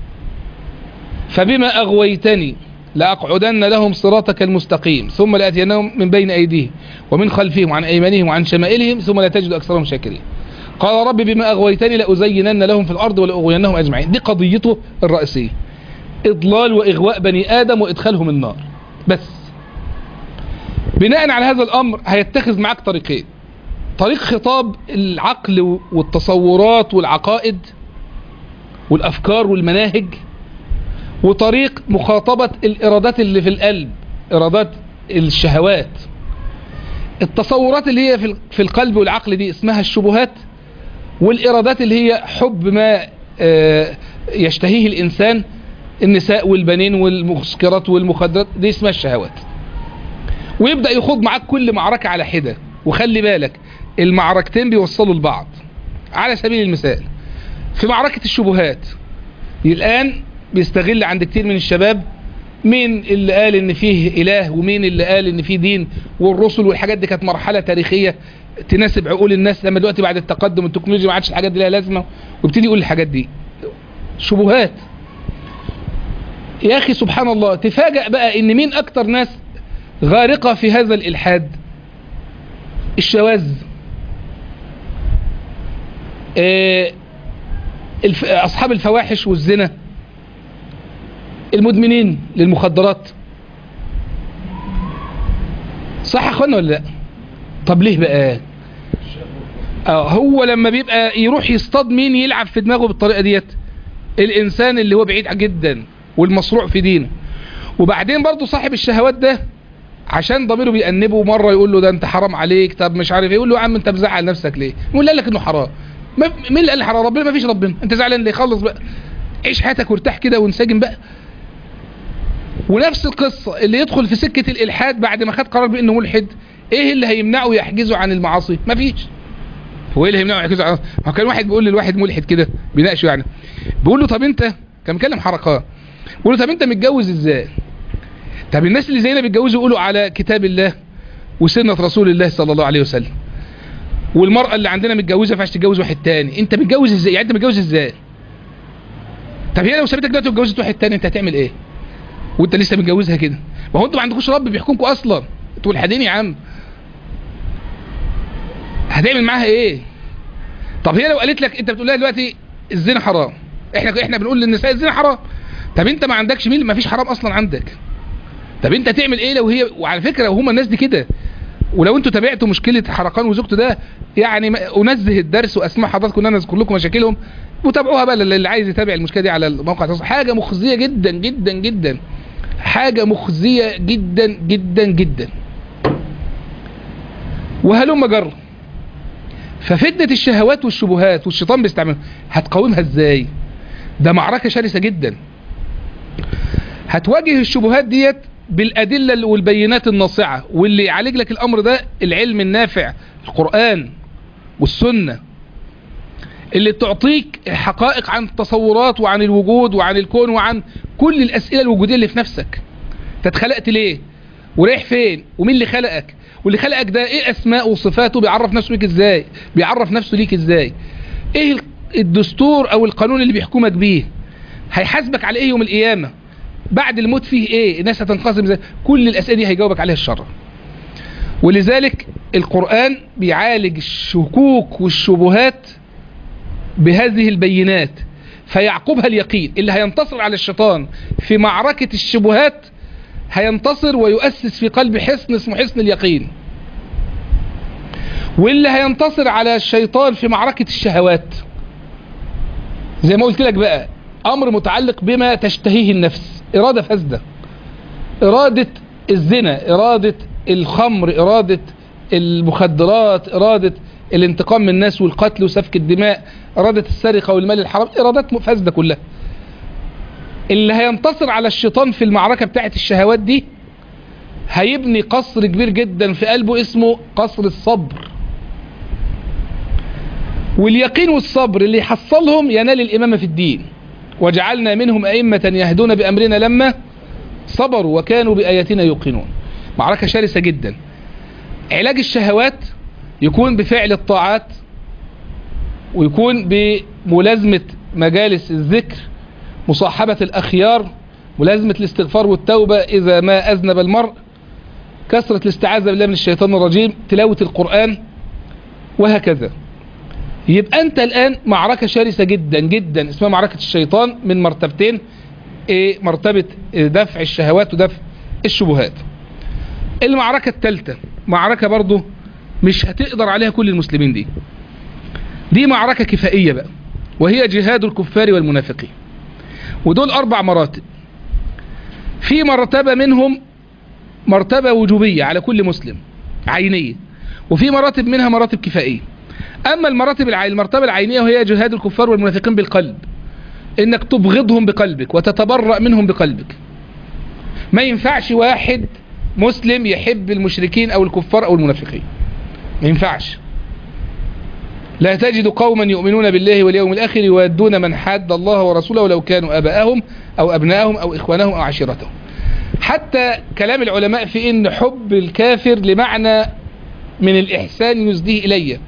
Speaker 1: فبما أغويتني لأقعدن لهم صراطك المستقيم ثم لأتينهم من بين أيديهم ومن خلفهم وعن أيمانهم وعن شمائلهم ثم لا تجد أكثرهم شاكرين قال رب بما أغويتني لأزينن لهم في الأرض ولأغوينهم أجمعين دي قضيته الرئيسية إضلال وإغواء بني آدم وإدخالهم النار بس بناء على هذا الامر هيتخذ معاك طريقين طريق خطاب العقل والتصورات والعقائد والافكار والمناهج وطريق مخاطبة الارادات اللي في القلب ارادات الشهوات التصورات اللي هي في في القلب والعقل دي اسمها الشبهات والارادات اللي هي حب ما آه، يشتهيه الانسان النساء والبنين والمسكرات والمخدرات دي اسمها الشهوات ويبدأ يخوض معاك كل معركة على حدة وخلي بالك المعركتين بيوصلوا لبعض على سبيل المثال في معركة الشبهات الآن بيستغل عند كتير من الشباب مين اللي قال ان فيه اله ومين اللي قال ان فيه دين والرسل والحاجات دي كانت مرحلة تاريخية تناسب عقول الناس لما دلوقتي بعد التقدم التكنولوجيا ما عادش الحاجات دي لها لازمة ويبتدي يقول الحاجات دي شبهات يا اخي سبحان الله تفاجأ بقى ان مين اكتر ناس غارقة في هذا الالحاد الشواذ آه، الف- اصحاب الفواحش والزنا المدمنين للمخدرات صح يا اخوانا ولا لا طب ليه بقى اه هو لما بيبقى يروح يصطاد مين يلعب في دماغه بالطريقه ديت الانسان اللي هو بعيد جدا والمصروع في دينه وبعدين برضو صاحب الشهوات ده عشان ضميره بيأنبه مرة يقول له ده انت حرام عليك طب مش عارف ايه يقول له يا عم انت مزعل نفسك ليه يقول قال لك انه حرام ما- مين اللي قال حرام ربنا ما فيش ربنا انت زعلان ليه خلص بقى عيش حياتك وارتاح كده وانسجم بقى ونفس القصة اللي يدخل في سكة الإلحاد بعد ما خد قرار بأنه ملحد ايه اللي هيمنعه يحجزه عن المعاصي مفيش هو ايه اللي هيمنعه يحجزه عن ما كان واحد بيقول للواحد ملحد كده بيناقشه يعني بيقول له طب انت كان مكلم حركات بيقول له طب انت متجوز ازاي طب الناس اللي زينا بيتجوزوا يقولوا على كتاب الله وسنة رسول الله صلى الله عليه وسلم والمرأة اللي عندنا متجوزة ما ينفعش تتجوز واحد تاني انت متجوز ازاي يعني انت متجوز ازاي طب هي لو سابتك دلوقتي واتجوزت واحد تاني انت هتعمل ايه وانت لسه متجوزها كده ما هو انتوا ما عندكوش رب بيحكمكم اصلا انتوا الحدين يا عم هتعمل معاها ايه طب هي لو قالت لك انت بتقول لها دلوقتي الزنا حرام احنا احنا بنقول للنساء الزنا حرام طب انت ما عندكش مين ما فيش حرام اصلا عندك طب انت تعمل ايه لو هي وعلى فكره لو هم الناس دي كده ولو انتوا تابعتوا مشكله حرقان وزوجته ده يعني ما- انزه الدرس واسماء حضراتكم ان انا اذكر لكم مشاكلهم وتابعوها بقى اللي عايز يتابع المشكله دي على الموقع التواصل حاجه مخزيه جدا جدا جدا حاجه مخزيه جدا جدا جدا وهلم جر ففتنه الشهوات والشبهات والشيطان بيستعملها هتقاومها ازاي ده معركه شرسه جدا هتواجه الشبهات ديت بالأدلة والبينات الناصعة واللي يعالج لك الأمر ده العلم النافع القرآن والسنة اللي تعطيك حقائق عن التصورات وعن الوجود وعن الكون وعن كل الأسئلة الوجودية اللي في نفسك انت اتخلقت ليه ورايح فين ومين اللي خلقك واللي خلقك ده ايه اسماء وصفاته بيعرف نفسه ليك ازاي بيعرف نفسه ليك ازاي ايه الدستور او القانون اللي بيحكمك بيه هيحاسبك على ايه يوم القيامه بعد الموت فيه ايه الناس هتنقسم ازاي كل الاسئله دي هيجاوبك عليها الشرع ولذلك القرآن بيعالج الشكوك والشبهات بهذه البينات فيعقبها اليقين اللي هينتصر على الشيطان في معركة الشبهات هينتصر ويؤسس في قلب حصن اسمه حصن اليقين واللي هينتصر على الشيطان في معركة الشهوات زي ما قلت لك بقى امر متعلق بما تشتهيه النفس ارادة فاسدة ارادة الزنا ارادة الخمر ارادة المخدرات ارادة الانتقام من الناس والقتل وسفك الدماء ارادة السرقة والمال الحرام ارادات فاسدة كلها اللي هينتصر على الشيطان في المعركة بتاعت الشهوات دي هيبني قصر كبير جدا في قلبه اسمه قصر الصبر واليقين والصبر اللي يحصلهم ينال الإمامة في الدين وجعلنا منهم أئمة يهدون بأمرنا لما صبروا وكانوا بآياتنا يوقنون معركة شرسة جدا علاج الشهوات يكون بفعل الطاعات ويكون بملازمة مجالس الذكر مصاحبة الأخيار ملازمة الاستغفار والتوبة إذا ما أذنب المرء كثرة الاستعاذة بالله من الشيطان الرجيم تلاوة القرآن وهكذا يبقى أنت الآن معركة شرسة جدا جدا اسمها معركة الشيطان من مرتبتين إيه مرتبة دفع الشهوات ودفع الشبهات المعركة الثالثة معركة برضو مش هتقدر عليها كل المسلمين دي دي معركة كفائية بقى وهي جهاد الكفار والمنافقين ودول أربع مراتب في مرتبة منهم مرتبة وجوبية على كل مسلم عينية وفي مراتب منها مراتب كفائية أما المراتب العين المرتبة العينية وهي جهاد الكفار والمنافقين بالقلب إنك تبغضهم بقلبك وتتبرأ منهم بقلبك ما ينفعش واحد مسلم يحب المشركين أو الكفار أو المنافقين ما ينفعش لا تجد قوما يؤمنون بالله واليوم الآخر يودون من حاد الله ورسوله ولو كانوا أباءهم أو أبناءهم أو إخوانهم أو عشيرتهم حتى كلام العلماء في إن حب الكافر لمعنى من الإحسان يزديه إليه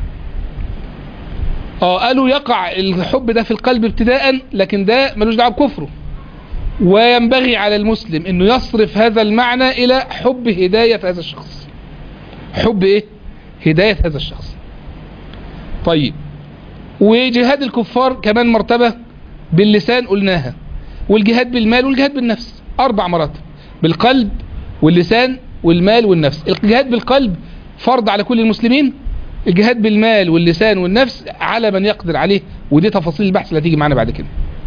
Speaker 1: اه قالوا يقع الحب ده في القلب ابتداء لكن ده ملوش دعوه بكفره وينبغي على المسلم انه يصرف هذا المعنى الى حب هداية هذا الشخص حب ايه هداية هذا الشخص طيب وجهاد الكفار كمان مرتبة باللسان قلناها والجهاد بالمال والجهاد بالنفس اربع مراتب بالقلب واللسان والمال والنفس الجهاد بالقلب فرض على كل المسلمين الجهاد بالمال واللسان والنفس على من يقدر عليه ودي تفاصيل البحث اللي هتيجي معانا بعد كده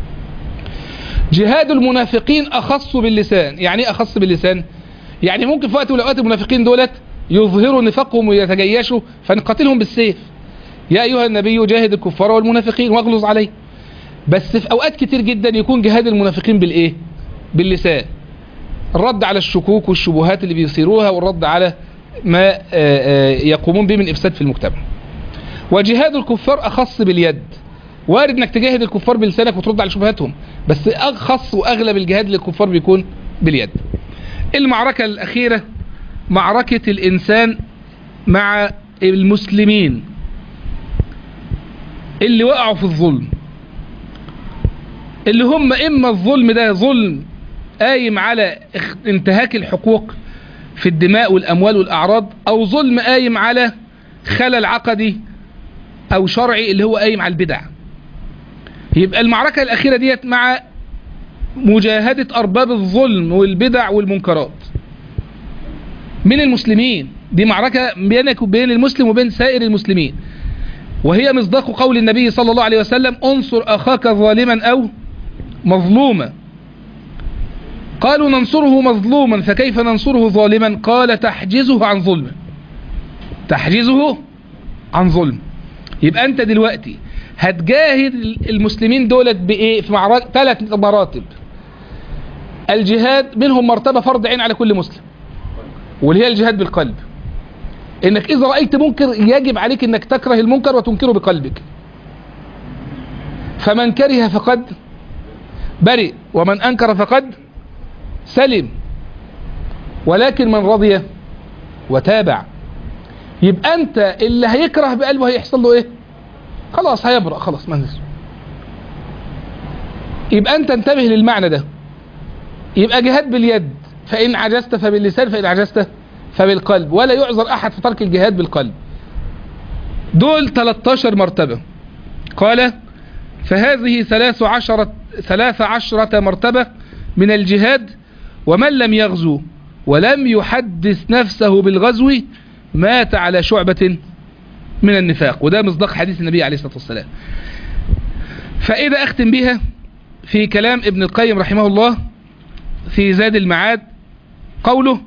Speaker 1: جهاد المنافقين أخص باللسان يعني ايه أخص باللسان يعني ممكن في وقت من الأوقات المنافقين دولت يظهروا نفاقهم ويتجيشوا فنقاتلهم بالسيف يا أيها النبي جاهد الكفار والمنافقين واغلظ عليه بس في أوقات كتير جدا يكون جهاد المنافقين بالإيه باللسان الرد على الشكوك والشبهات اللي بيصيروها والرد على ما يقومون به من إفساد في المجتمع وجهاد الكفار أخص باليد وارد انك تجاهد الكفار بلسانك وترد على شبهاتهم بس أخص وأغلب الجهاد للكفار بيكون باليد المعركة الأخيرة معركة الإنسان مع المسلمين اللي وقعوا في الظلم اللي هم إما الظلم ده ظلم قايم على انتهاك الحقوق في الدماء والأموال والأعراض أو ظلم قايم على خلل عقدي أو شرعي اللي هو قايم على البدع يبقى المعركة الأخيرة ديت مع مجاهدة أرباب الظلم والبدع والمنكرات من المسلمين دي معركة بينك وبين المسلم وبين سائر المسلمين وهي مصداق قول النبي صلى الله عليه وسلم انصر أخاك ظالما أو مظلوما قالوا ننصره مظلوما فكيف ننصره ظالما قال تحجزه عن ظلمه تحجزه عن ظلم يبقى انت دلوقتي هتجاهد المسلمين دولت بايه في معركة ثلاث مراتب الجهاد منهم مرتبة فرض عين على كل مسلم واللي هي الجهاد بالقلب انك اذا رأيت منكر يجب عليك انك تكره المنكر وتنكره بقلبك فمن كره فقد برئ ومن انكر فقد سلم ولكن من رضي وتابع يبقى انت اللي هيكره بقلبه هيحصل له ايه خلاص هيبرأ خلاص منزل يبقى انت انتبه للمعنى ده يبقى جهاد باليد فإن عجزت فباللسان فإن عجزت فبالقلب ولا يعذر أحد في ترك الجهاد بالقلب دول 13 مرتبة قال فهذه ثلاث عشرة, ثلاث عشرة مرتبة من الجهاد ومن لم يغزو ولم يحدث نفسه بالغزو مات على شعبة من النفاق وده مصداق حديث النبي عليه الصلاة والسلام فإذا أختم بها في كلام ابن القيم رحمه الله في زاد المعاد قوله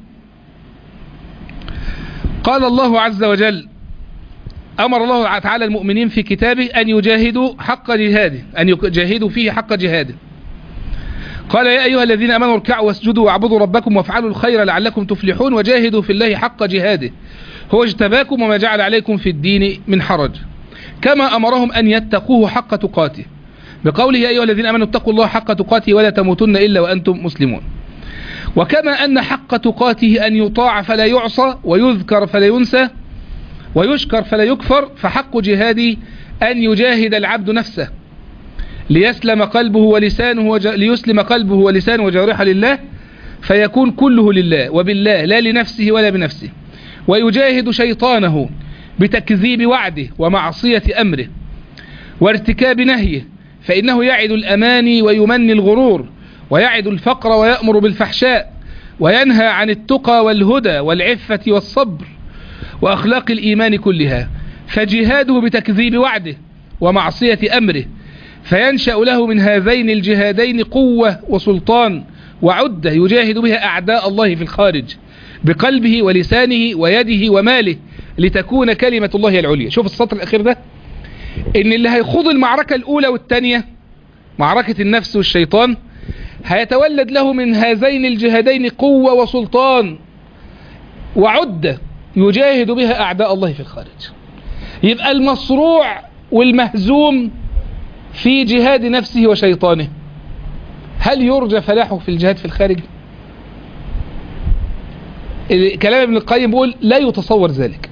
Speaker 1: قال الله عز وجل أمر الله تعالى المؤمنين في كتابه أن يجاهدوا حق جهاده أن يجاهدوا فيه حق جهاده قال يا أيها الذين أمنوا اركعوا واسجدوا واعبدوا ربكم وافعلوا الخير لعلكم تفلحون وجاهدوا في الله حق جهاده هو اجتباكم وما جعل عليكم في الدين من حرج كما أمرهم أن يتقوه حق تقاته بقوله يا أيها الذين أمنوا اتقوا الله حق تقاته ولا تموتن إلا وأنتم مسلمون وكما أن حق تقاته أن يطاع فلا يعصى ويذكر فلا ينسى ويشكر فلا يكفر فحق جهادي أن يجاهد العبد نفسه ليسلم قلبه ولسانه وج... ليسلم قلبه ولسانه وجارحه لله فيكون كله لله وبالله لا لنفسه ولا بنفسه ويجاهد شيطانه بتكذيب وعده ومعصية أمره وارتكاب نهيه فإنه يعد الأماني ويمني الغرور ويعد الفقر ويأمر بالفحشاء وينهى عن التقى والهدى والعفة والصبر وأخلاق الإيمان كلها فجهاده بتكذيب وعده ومعصية أمره فينشأ له من هذين الجهادين قوة وسلطان وعدة يجاهد بها أعداء الله في الخارج بقلبه ولسانه ويده وماله لتكون كلمة الله العليا شوف السطر الأخير ده إن اللي هيخوض المعركة الأولى والثانية معركة النفس والشيطان هيتولد له من هذين الجهادين قوة وسلطان وعدة يجاهد بها أعداء الله في الخارج يبقى المصروع والمهزوم في جهاد نفسه وشيطانه هل يرجى فلاحه في الجهاد في الخارج كلام ابن القيم بيقول لا يتصور ذلك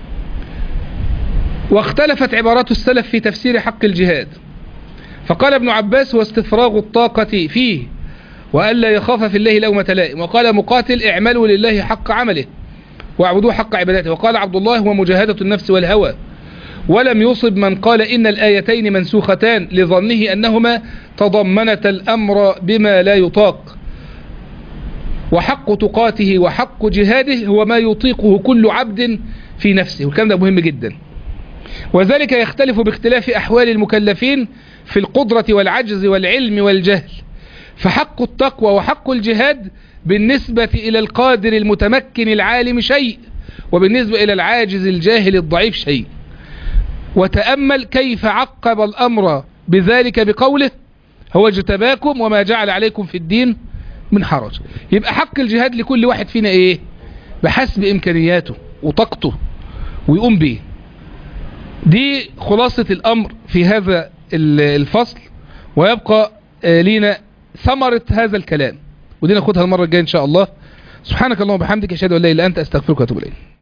Speaker 1: واختلفت عبارات السلف في تفسير حق الجهاد فقال ابن عباس هو استفراغ الطاقة فيه وألا يخاف في الله لومة لائم وقال مقاتل اعملوا لله حق عمله واعبدوه حق عبادته وقال عبد الله هو مجاهدة النفس والهوى ولم يصب من قال إن الآيتين منسوختان لظنه أنهما تضمنت الأمر بما لا يطاق وحق تقاته وحق جهاده هو ما يطيقه كل عبد في نفسه والكلام ده مهم جدا وذلك يختلف باختلاف أحوال المكلفين في القدرة والعجز والعلم والجهل فحق التقوى وحق الجهاد بالنسبة إلى القادر المتمكن العالم شيء وبالنسبة إلى العاجز الجاهل الضعيف شيء وتأمل كيف عقب الأمر بذلك بقوله هو اجتباكم وما جعل عليكم في الدين من حرج يبقى حق الجهاد لكل واحد فينا ايه بحسب امكانياته وطاقته ويقوم به دي خلاصة الامر في هذا الفصل ويبقى لينا ثمرة هذا الكلام ودي ناخدها المرة الجاية ان شاء الله سبحانك اللهم وبحمدك اشهد ان لا اله الا انت استغفرك واتوب اليك